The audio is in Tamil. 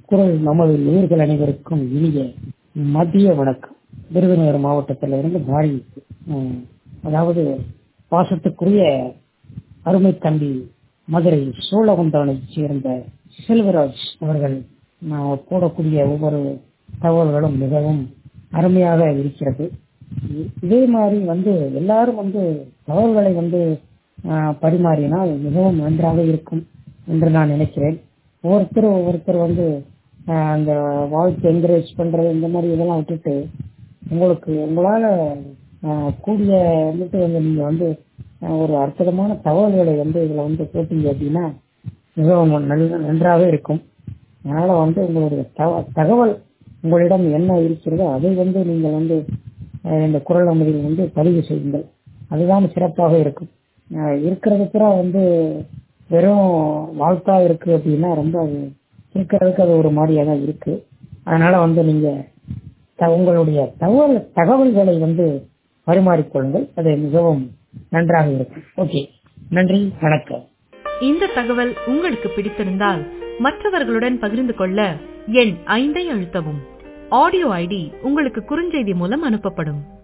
குரல் நமது நேர்கள் அனைவருக்கும் இனிய மதிய வணக்கம் விருதுநகர் மாவட்டத்தில் இருந்து மாறி உம், அதாவது பாசத்துக்குரிய அருமை தம்பி மதுரை சோழவந்தானைச் சேர்ந்த செல்வராஜ் அவர்கள் நான் போடக்கூடிய ஒவ்வொரு தகவல்களும் மிகவும் அருமையாக இருக்கிறது இ- இதே மாதிரி வந்து எல்லாரும் வந்து தகவல்களை வந்து ஆஹ், பரிமாறினால் மிகவும் நன்றாக இருக்கும் என்று நான் நினைக்கிறேன் ஒவ்வொருத்தர் ஒவ்வொருத்தர் வந்து ஆஹ், அந்த வாழ்க்கை என்கரேஜ் பண்றது இந்த மாதிரி இதெல்லாம் விட்டுட்டு உங்களுக்கு உங்களால ஆஹ், கூடிய வந்துட்டு வந்து நீங்க வந்து ஆஹ், ஒரு அற்புதமான தகவல்களை வந்து இதுல வந்து போட்டீங்க அப்படின்னா மிகவும் நல்ல நன்றாக இருக்கும் அதனால வந்து உங்களுடைய தக- தகவல் உங்களிடம் என்ன இருக்கிறதோ அதை வந்து நீங்கள் வந்து அஹ், இந்த குரல் அமைதியில் வந்து பதிவு செய்யுங்கள் அதுதான் சிறப்பாக இருக்கும் அஹ், இருக்கிறது பூரா வந்து வெறும் வாழ்த்தா இருக்கு அப்படின்னா ரொம்ப அது கேட்கறதுக்கு அது ஒரு மாதிரியா தான் இருக்கு அதனால வந்து நீங்க த- உங்களுடைய தகவல் தகவல்களை வந்து பரிமாறிக்கொள்ளுங்கள் அது மிகவும் நன்றாக இருக்கும் ஓகே நன்றி வணக்கம் இந்த தகவல் உங்களுக்கு பிடித்திருந்தால் மற்றவர்களுடன் பகிர்ந்து கொள்ள எண் ஐந்தை அழுத்தவும் ஆடியோ ஐடி உங்களுக்கு குறுஞ்செய்தி மூலம் அனுப்பப்படும்